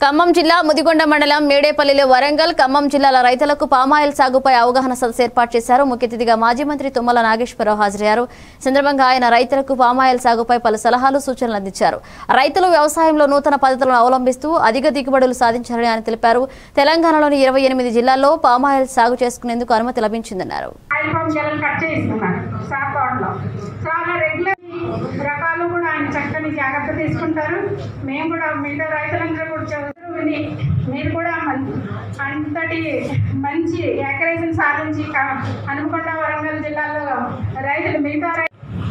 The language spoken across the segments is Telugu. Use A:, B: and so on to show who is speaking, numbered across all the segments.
A: ఖమ్మం జిల్లా ముదిగొండ మండలం మేడేపల్లిలో వరంగల్ ఖమ్మం జిల్లాల రైతులకు పామాయిల్ సాగుపై అవగాహన సదస్సు ఏర్పాటు చేశారు ముఖ్య అతిథిగా మాజీ మంత్రి తుమ్మల నాగేశ్వరరావు హాజరయ్యారు సందర్భంగా ఆయన రైతులకు పామాయిల్ సాగుపై పలు సలహాలు సూచనలు అందించారు రైతులు వ్యవసాయంలో నూతన పద్ధతులను అవలంబిస్తూ అధిక దిగుబడులు సాధించారని ఆయన తెలిపారు తెలంగాణలోని ఇరవై ఎనిమిది జిల్లాల్లో పామాయిల్ సాగు చేసుకునేందుకు అనుమతి లభించిందన్నారు
B: ఆయిల్ పంప్ గెలలు కట్ చేయిస్తున్నారు సార్ తోటలో చాలా రెగ్యులర్ రకాలు కూడా ఆయన చక్కని జాగ్రత్త తీసుకుంటారు మేము కూడా మిగతా రైతులందరూ కూడా చదువు విని మీరు కూడా మం- అంతటి మంచి ఏకరేషన్ సాధించి క- హనుమకొండ వరంగల్ జిల్లాలో రైతులు మిగతా రై-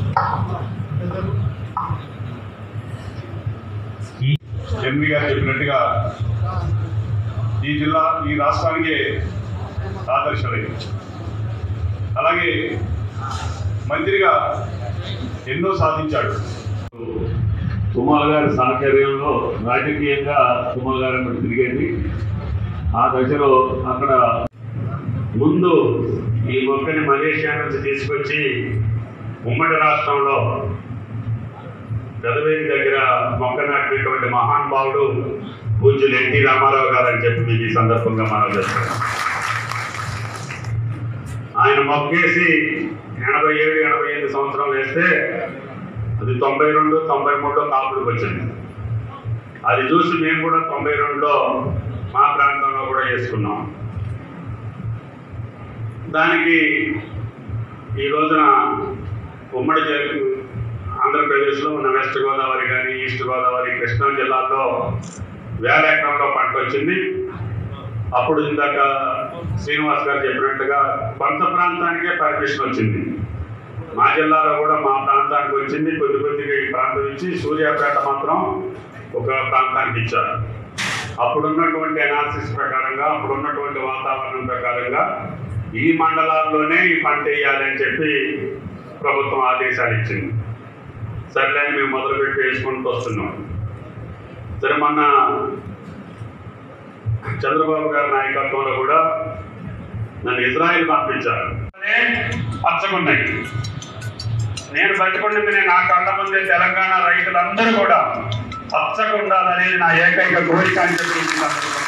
C: ఎంపీ గారు చెప్పినట్టుగా ఈ జిల్లా ఈ రాష్ట్రానికే ఆదర్శమైంది అలాగే మంత్రిగా ఎన్నో సాధించాడు
D: తుమ్మల గారి సహచర్యంలో రాజకీయంగా తుమ్మల గారి వెంట తిరిగేది ఆ దశలో అక్కడ ముందు ఈ మొక్కని మలేషియా నుంచి తీసుకొచ్చి ఉమ్మడి రాష్ట్రంలో పెదవేది దగ్గర మొక్క నాటినటువంటి మహానుభావుడు పూజ్యులు ఎన్టీ రామారావు గారు అని చెప్పి మీకు ఈ సందర్భంగా మనం చేస్తున్నాం ఆయన మొక్కేసి ఎనభై ఏడు ఎనభై ఎనిమిది సంవత్సరం వేస్తే అది తొంభై రెండు తొంభై మూడులో కాపులకు వచ్చింది అది చూసి మేము కూడా తొంభై రెండులో మా ప్రాంతంలో కూడా చేసుకున్నాం దానికి ఈ రోజున ఉమ్మడి జి- ఆంధ్రప్రదేశ్లో ఉన్న వెస్ట్ గోదావరి కానీ ఈస్ట్ గోదావరి కృష్ణా జిల్లాల్లో వేల ఎకరంలో పంట వచ్చింది అప్పుడు ఇందాక శ్రీనివాస్ గారు చెప్పినట్టుగా కొంత ప్రాంతానికే పర్మిషన్ వచ్చింది మా జిల్లాలో కూడా మా ప్రాంతానికి వచ్చింది కొద్ది కొద్దిగా ఈ ప్రాంతం ఇచ్చి సూర్యాపేట మాత్రం ఒక ప్రాంతానికి ఇచ్చారు అప్పుడున్నటువంటి అనాలిసిస్ ప్రకారంగా అప్పుడున్నటువంటి వాతావరణం ప్రకారంగా ఈ మండలాల్లోనే ఈ పంట వేయాలని చెప్పి ప్రభుత్వం ఆదేశాలు ఇచ్చింది సర్లే అని మేము మొదలుపెట్టి వేసుకుంటూ వస్తున్నాం సరే మొన్న చంద్రబాబు గారి నాయకత్వంలో కూడా నన్ను ఇజ్రాయెల్ పంపించారు అదే పచ్చకున్నాయి నేను బతికుండింది నేను నా కళ్ళ ముందే తెలంగాణ రైతులందరూ కూడా పచ్చగా ఉండాలనేది నా ఏకైక కోరిక అని చెప్పి ఈ సందర్భంగా